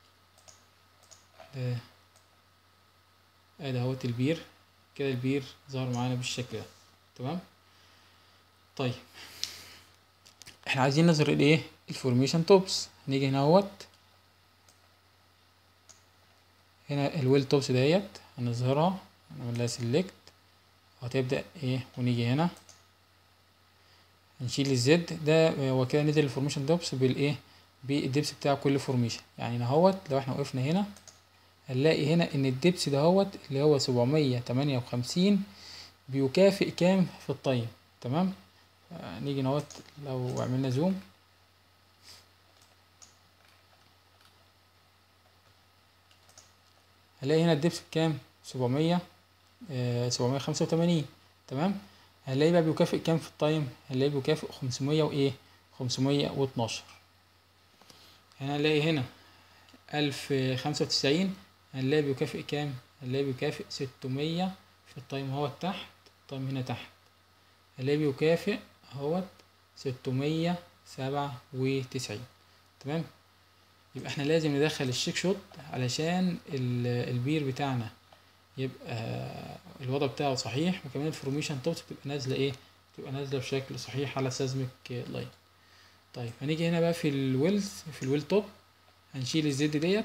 ده ادي اهوت البير كده البير ظهر معانا بالشكل ده تمام طيب احنا عايزين نظهر الايه الفورميشن توبس هنيجي هنا اهوت هنا الويل توبس ديت هنظهرها هنعمل لها سيلكت وهتبدا ايه ونيجي هنا هنشيل الزد ده هو كده نزل الفورميشن توبس بالايه بالدبس بتاع كل فورميشن يعني هنا اهوت لو احنا وقفنا هنا هنلاقي هنا ان الدبس دهوت اللي هو سبعمية تمانية وخمسين بيكافئ كام في التايم تمام آه نيجي نوت لو عملنا زوم هنلاقي هنا الدبس بكام سبعمية سبعمية خمسة وتمانين تمام هنلاقي بقى بيكافئ كام في التايم هنلاقي بيكافئ خمسمية وايه خمسمية واتناشر هنلاقي هنا ألف خمسة وتسعين هنلاقي بيكافئ كام هنلاقي بيكافئ ستمية في التايم اهوت تحت التايم هنا تحت هنلاقي بيكافئ اهوت ستمية سبعة وتسعين تمام يبقى احنا لازم ندخل الشيك شوت علشان البير بتاعنا يبقى الوضع بتاعه صحيح وكمان الفورميشن توبس بتبقى نازله ايه بتبقى نازله بشكل صحيح على سيزميك لاين طيب هنيجي هنا بقى في الويلز في الويل توب هنشيل الزد ديت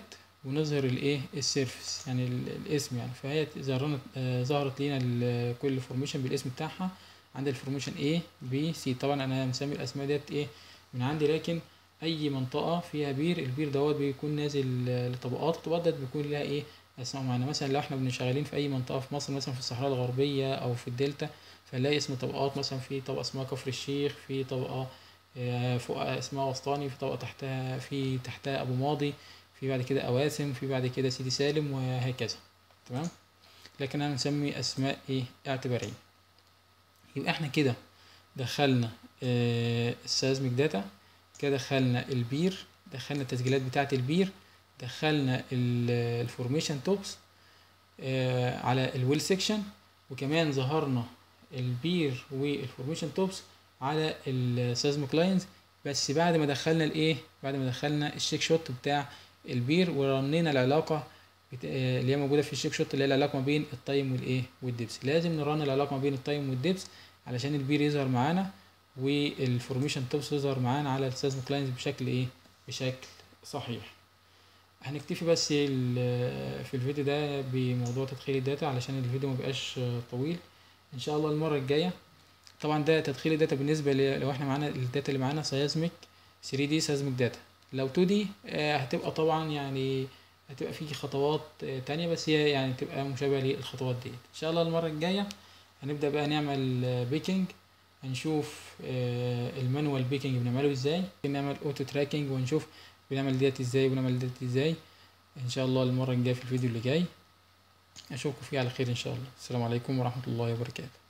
ونظهر الايه السيرفس يعني ال- الاسم يعني فهي ظهرنا آه، ظهرت لينا ال- كل فورميشن بالاسم بتاعها عند الفورميشن A B C طبعا انا مسمي الاسماء ديت ايه من عندي لكن اي منطقه فيها بير البير دوت بيكون نازل آه، لطبقات الطبقات ديت بيكون لها ايه اسماء معينه مثلا لو احنا بنشغالين في اي منطقه في مصر مثلا في الصحراء الغربيه او في الدلتا فنلاقي اسم طبقات مثلا في طبقه اسمها كفر الشيخ في طبقه آه، فوق اسمها وسطاني في طبقه تحتها في تحتها ابو ماضي في بعد كده اواسم في بعد كده سيدي سالم وهكذا تمام لكن انا مسمي اسماء ايه اعتباريه يبقى احنا كده دخلنا آه السيزميك داتا كده دخلنا البير دخلنا التسجيلات بتاعه البير دخلنا الفورميشن توبس آه على الويل سيكشن وكمان ظهرنا البير والفورميشن توبس على السيزميك لاينز بس بعد ما دخلنا الايه بعد ما دخلنا الشيك شوت بتاع البير ورنينا العلاقه بت... آه، اللي هي موجوده في الشيك شوت اللي هي العلاقه ما بين التايم والايه والدبس لازم نرن العلاقه ما بين التايم والدبس علشان البير يظهر معانا والفورميشن توبس يظهر معانا على السيزميك لاينز بشكل ايه بشكل صحيح هنكتفي بس ال- في الفيديو ده بموضوع تدخيل الداتا علشان الفيديو مبقاش طويل ان شاء الله المره الجايه طبعا ده تدخيل الداتا بالنسبه ل- لو احنا معانا الداتا اللي معانا سيزميك 3 دي سيزميك داتا لو 2 دي هتبقى طبعا يعني هتبقى في خطوات آه، تانية بس هي يعني تبقى مشابهة للخطوات دي ان شاء الله المرة الجاية هنبدأ بقى نعمل بيكنج هنشوف آه، المانوال بيكنج بنعمله ازاي نعمل اوتو تراكنج ونشوف بنعمل ديت ازاي وبنعمل ديت ازاي ان شاء الله المرة الجاية في الفيديو اللي جاي اشوفكم فيه على خير ان شاء الله السلام عليكم ورحمة الله وبركاته